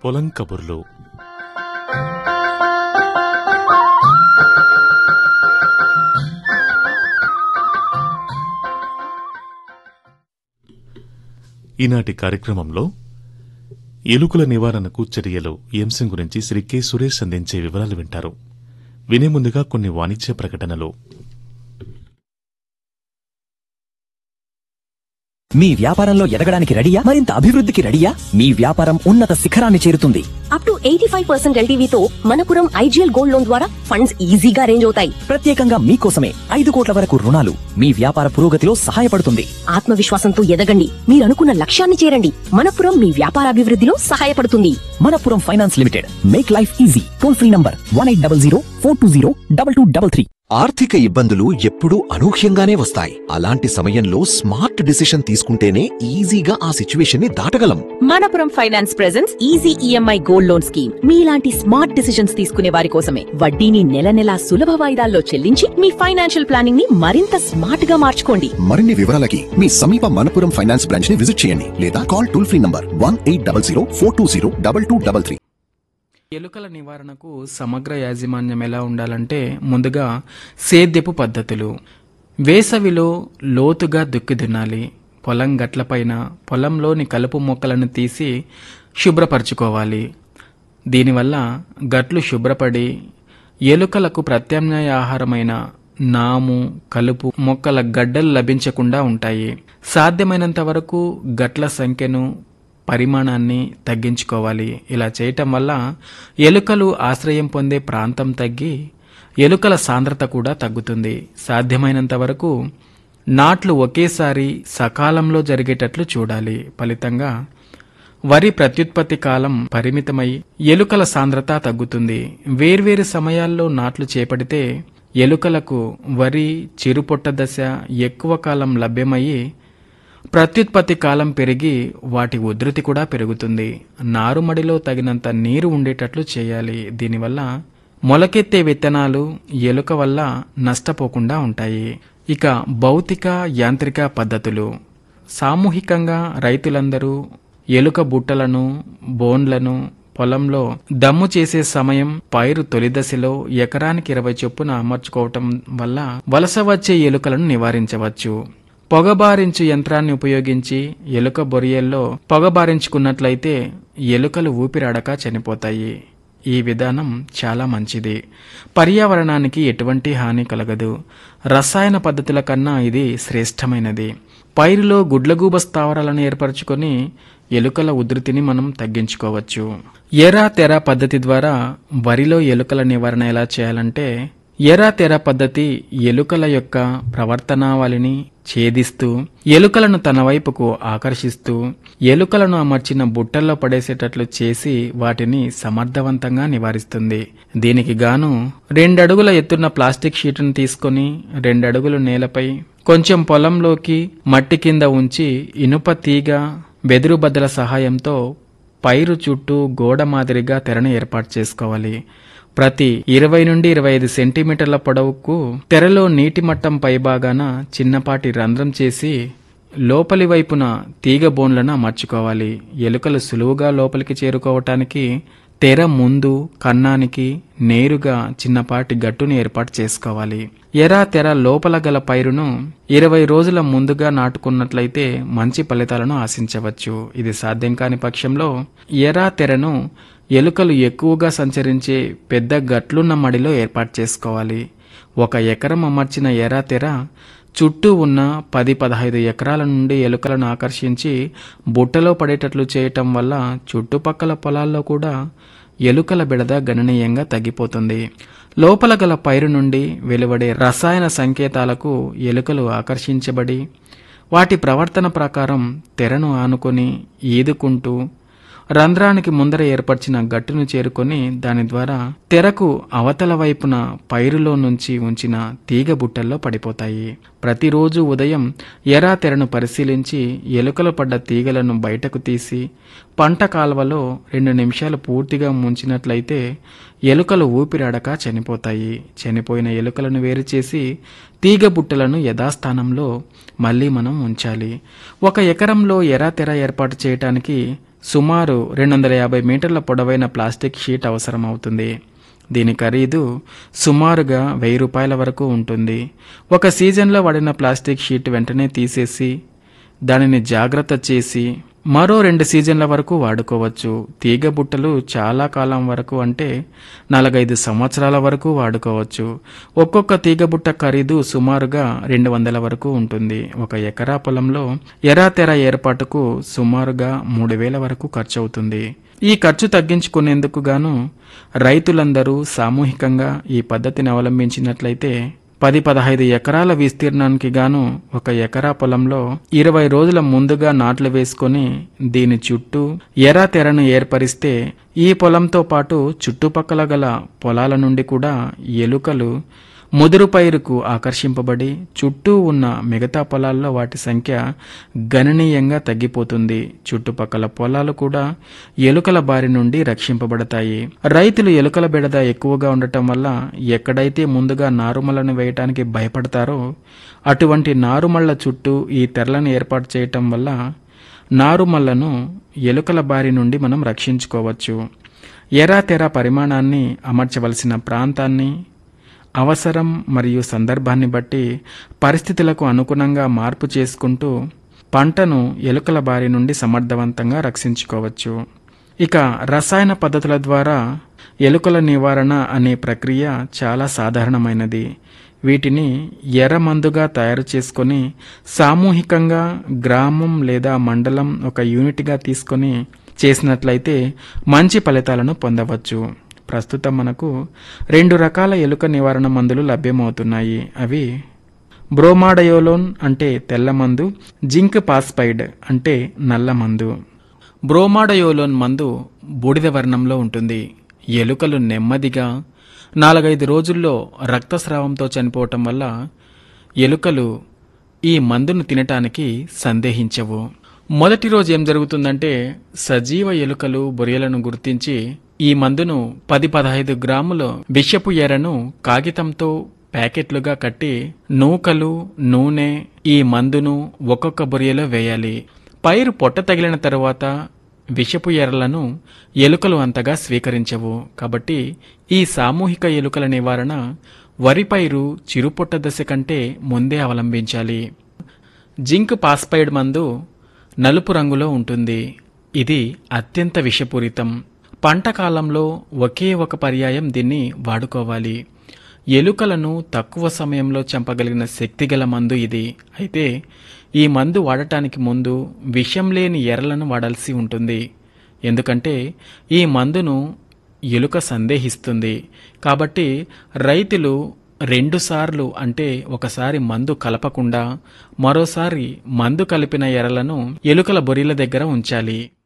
పొలం కబుర్లు ఈనాటి కార్యక్రమంలో ఎలుకల నివారణకు చర్యలు ఈ అంశం గురించి శ్రీ కె సురేష్ అందించే వివరాలు వింటారు వినే ముందుగా కొన్ని వాణిజ్య ప్రకటనలు మీ వ్యాపారంలో ఎదగడానికి రెడీయా మరింత అభివృద్ధికి రెడీయా మీ వ్యాపారం ఉన్నత శిఖరాన్ని చేరుతుంది up to eighty five percent ఎల్టీవీతో మనపురం ఐజీఎల్ గోల్డ్ లోన్ ద్వారా ఫండ్స్ ఈజీగా రేంజ్ అవుతాయి ప్రత్యేకంగా మీకోసమే ఐదు కోట్ల వరకు రుణాలు మీ వ్యాపార పురోగతిలో సహాయపడుతుంది ఆత్మవిశ్వాసంతో ఎదగండి మీరు అనుకున్న లక్ష్యాన్ని చేరండి మనపురం మీ వ్యాపారాభివృద్ధిలో సహాయపడుతుంది Manappuram finance limited make life easy toll free number one eight double zero four two zero double two double three ఆర్థిక ఇబ్బందులు ఎప్పుడూ అనూహ్యంగానే వస్తాయి అలాంటి సమయంలో స్మార్ట్ డిసిషన్ తీసుకుంటేనే ఈజీగా ఆ సిచ్యువేషన్ ని దాటగలం Manappuram finance presents easy EMI gold loan scheme మీలాంటి స్మార్ట్ డిసిషన్స్ తీసుకునే వారి కోసమే వడ్డీని నెల నెలా సులభ వాయిదాల్లో చెల్లించి మీ ఫైనాన్షియల్ ప్లానింగ్ ని మరింత స్మార్ట్ గా మార్చుకోండి మరిన్ని వివరాలకి మీ సమీప మనపురం ఫైనాన్స్ బ్రాంచ్ ని విజిట్ చేయండి లేదా call toll free number one eight double zero four two zero double two double three ఎలుకల నివారణకు సమగ్ర యాజమాన్యం ఎలా ఉండాలంటే ముందుగా సేద్యపు పద్ధతులు వేసవిలో లోతుగా దుక్కి దున్నాలి పొలం గట్లపైన పొలంలోని కలుపు మొక్కలను తీసి శుభ్రపరచుకోవాలి దీనివల్ల గట్లు శుభ్రపడి ఎలుకలకు ప్రత్యామ్నాయ ఆహారమైన నాము కలుపు మొక్కల గడ్డలు లభించకుండా ఉంటాయి సాధ్యమైనంత వరకు గట్ల సంఖ్యను పరిమాణాన్ని తగ్గించుకోవాలి ఇలా చేయటం వల్ల ఎలుకలు ఆశ్రయం పొందే ప్రాంతం తగ్గి ఎలుకల సాంద్రత కూడా తగ్గుతుంది సాధ్యమైనంత వరకు నాట్లు ఒకేసారి సకాలంలో జరిగేటట్లు చూడాలి ఫలితంగా వరి ప్రత్యుత్పత్తి కాలం పరిమితమై ఎలుకల సాంద్రత తగ్గుతుంది వేర్వేరు సమయాల్లో నాట్లు చేపడితే ఎలుకలకు వరి చిరుపొట్ట దశ ఎక్కువ కాలం లభ్యమయ్యి ప్రత్యుత్పత్తి కాలం పెరిగి వాటి ఉధృతి కూడా పెరుగుతుంది నారుమడిలో తగినంత నీరు ఉండేటట్లు చేయాలి దీనివల్ల మొలకెత్తే విత్తనాలు ఎలుక వల్ల నష్టపోకుండా ఉంటాయి ఇక భౌతిక యాంత్రిక పద్ధతులు సామూహికంగా రైతులందరూ ఎలుక బుట్టలను బోన్లను పొలంలో దమ్ము చేసే సమయం పైరు తొలి దశలో ఎకరానికి ఇరవై చొప్పున అమర్చుకోవటం వల్ల వలస వచ్చే ఎలుకలను నివారించవచ్చు పొగబారించు యంత్రాన్ని ఉపయోగించి ఎలుక బొరియల్లో పొగబారించుకున్నట్లయితే ఎలుకలు ఊపిరాడక చనిపోతాయి ఈ విధానం చాలా మంచిది పర్యావరణానికి ఎటువంటి హాని కలగదు రసాయన పద్ధతుల కన్నా ఇది శ్రేష్టమైనది పైరులో గుడ్లగూబ స్థావరాలను ఏర్పరచుకొని ఎలుకల ఉధృతిని మనం తగ్గించుకోవచ్చు ఎరా తెర పద్ధతి ద్వారా వరిలో ఎలుకల నివారణ ఎలా చేయాలంటే ఎరా తెర పద్ధతి ఎలుకల యొక్క ప్రవర్తనావళిని ఛేదిస్తూ ఎలుకలను తన వైపుకు ఆకర్షిస్తూ ఎలుకలను అమర్చిన బుట్టల్లో పడేసేటట్లు చేసి వాటిని సమర్థవంతంగా నివారిస్తుంది దీనికి గాను రెండడుగుల ఎత్తున్న ప్లాస్టిక్ షీటును తీసుకొని రెండడుగులు నేలపై కొంచెం పొలంలోకి మట్టి కింద ఉంచి ఇనుప తీగ బెదురు బద్దల సహాయంతో పైరు చుట్టూ గోడ మాదిరిగా తెరను ఏర్పాటు చేసుకోవాలి ప్రతి ఇరవై నుండి ఇరవై ఐదు సెంటీమీటర్ల పొడవుకు తెరలో నీటి మట్టం పైభాగాన చిన్నపాటి రంధ్రం చేసి లోపలి వైపున తీగ బోన్లను అమర్చుకోవాలి ఎలుకలు సులువుగా లోపలికి చేరుకోవటానికి తెర ముందు కన్నానికి నేరుగా చిన్నపాటి గట్టుని ఏర్పాటు చేసుకోవాలి ఎరా తెర లోపల గల పైరును ఇరవై రోజుల ముందుగా నాటుకున్నట్లయితే మంచి ఫలితాలను ఆశించవచ్చు ఇది సాధ్యం కాని పక్షంలో ఎరా తెరను ఎలుకలు ఎక్కువగా సంచరించే పెద్ద గట్లున్న మడిలో ఏర్పాటు చేసుకోవాలి ఒక ఎకరం అమర్చిన ఎరా తెర చుట్టూ ఉన్న పది పదహైదు ఎకరాల నుండి ఎలుకలను ఆకర్షించి బుట్టలో పడేటట్లు చేయటం వల్ల చుట్టుపక్కల పొలాల్లో కూడా ఎలుకల బెడద గణనీయంగా తగ్గిపోతుంది లోపల గల పైరు నుండి వెలువడే రసాయన సంకేతాలకు ఎలుకలు ఆకర్షించబడి వాటి ప్రవర్తన ప్రకారం తెరను ఆనుకొని ఈదుకుంటూ రంధ్రానికి ముందర ఏర్పరిచిన గట్టును చేరుకొని దాని ద్వారా తెరకు అవతల వైపున పైరులో నుంచి ఉంచిన తీగ బుట్టల్లో పడిపోతాయి ప్రతిరోజు ఉదయం ఎరా తెరను పరిశీలించి ఎలుకలు పడ్డ తీగలను బయటకు తీసి పంట కాల్వలో రెండు నిమిషాలు పూర్తిగా ముంచినట్లయితే ఎలుకలు ఊపిరాడక చనిపోతాయి చనిపోయిన ఎలుకలను వేరు చేసి తీగ బుట్టలను యథాస్థానంలో మళ్ళీ మనం ఉంచాలి ఒక ఎకరంలో ఎరా తెర ఏర్పాటు చేయటానికి సుమారు రెండు వందల యాభై మీటర్ల పొడవైన ప్లాస్టిక్ షీట్ అవసరం అవుతుంది దీని ఖరీదు సుమారుగా వెయ్యి రూపాయల వరకు ఉంటుంది ఒక సీజన్లో వాడిన ప్లాస్టిక్ షీట్ వెంటనే తీసేసి దానిని జాగ్రత్త చేసి మరో రెండు సీజన్ల వరకు వాడుకోవచ్చు తీగ బుట్టలు చాలా కాలం వరకు అంటే నాలుగైదు సంవత్సరాల వరకు వాడుకోవచ్చు ఒక్కొక్క తీగ బుట్ట ఖరీదు సుమారుగా రెండు వందల వరకు ఉంటుంది ఒక ఎకరా పొలంలో ఎరా తెర ఏర్పాటుకు సుమారుగా మూడు వేల వరకు ఖర్చు అవుతుంది ఈ ఖర్చు తగ్గించుకునేందుకు గాను రైతులందరూ సామూహికంగా ఈ పద్ధతిని అవలంబించినట్లయితే పది పదహైదు ఎకరాల విస్తీర్ణానికి గాను ఒక ఎకరా పొలంలో ఇరవై రోజుల ముందుగా నాట్లు వేసుకొని దీని చుట్టూ ఎరా తెరను ఏర్పరిస్తే ఈ పొలంతో పాటు చుట్టుపక్కల గల పొలాల నుండి కూడా ఎలుకలు ముదురు పైరుకు ఆకర్షింపబడి చుట్టూ ఉన్న మిగతా పొలాల్లో వాటి సంఖ్య గణనీయంగా తగ్గిపోతుంది చుట్టుపక్కల పొలాలు కూడా ఎలుకల బారి నుండి రక్షింపబడతాయి రైతులు ఎలుకల బెడద ఎక్కువగా ఉండటం వల్ల ఎక్కడైతే ముందుగా నారుమలను వేయటానికి భయపడతారో అటువంటి నారుమళ్ల చుట్టూ ఈ తెరలను ఏర్పాటు చేయటం వల్ల నారుమళ్లను ఎలుకల బారి నుండి మనం రక్షించుకోవచ్చు ఎరా తెర పరిమాణాన్ని అమర్చవలసిన ప్రాంతాన్ని అవసరం మరియు సందర్భాన్ని బట్టి పరిస్థితులకు అనుగుణంగా మార్పు చేసుకుంటూ పంటను ఎలుకల బారి నుండి సమర్థవంతంగా రక్షించుకోవచ్చు ఇక రసాయన పద్ధతుల ద్వారా ఎలుకల నివారణ అనే ప్రక్రియ చాలా సాధారణమైనది వీటిని ఎర్రమందుగా తయారు చేసుకొని సామూహికంగా గ్రామం లేదా మండలం ఒక యూనిట్గా తీసుకొని చేసినట్లయితే మంచి ఫలితాలను పొందవచ్చు ప్రస్తుతం మనకు రెండు రకాల ఎలుక నివారణ మందులు లభ్యమవుతున్నాయి అవి బ్రోమాడయోలోన్ అంటే తెల్ల మందు జింక్ పాస్పైడ్ అంటే నల్ల మందు బ్రోమాడయోలోన్ మందు బూడిద వర్ణంలో ఉంటుంది ఎలుకలు నెమ్మదిగా నాలుగైదు రోజుల్లో రక్తస్రావంతో చనిపోవటం వల్ల ఎలుకలు ఈ మందును తినటానికి సందేహించవు మొదటి రోజు ఏం జరుగుతుందంటే సజీవ ఎలుకలు బొరియలను గుర్తించి ఈ మందును పది పదహైదు గ్రాముల విషపు ఎరను కాగితంతో ప్యాకెట్లుగా కట్టి నూకలు నూనె ఈ మందును ఒక్కొక్క బొరియలో వేయాలి పైరు పొట్ట తగిలిన తరువాత విషపు ఎరలను ఎలుకలు అంతగా స్వీకరించవు కాబట్టి ఈ సామూహిక ఎలుకల నివారణ వరి పైరు చిరుపొట్ట దశ కంటే ముందే అవలంబించాలి జింక్ పాస్పైడ్ మందు నలుపు రంగులో ఉంటుంది ఇది అత్యంత విషపూరితం పంట కాలంలో ఒకే ఒక పర్యాయం దీన్ని వాడుకోవాలి ఎలుకలను తక్కువ సమయంలో చంపగలిగిన శక్తిగల మందు ఇది అయితే ఈ మందు వాడటానికి ముందు విషం లేని ఎర్రలను వాడాల్సి ఉంటుంది ఎందుకంటే ఈ మందును ఎలుక సందేహిస్తుంది కాబట్టి రైతులు రెండుసార్లు అంటే ఒకసారి మందు కలపకుండా మరోసారి మందు కలిపిన ఎరలను ఎలుకల బొరిల దగ్గర ఉంచాలి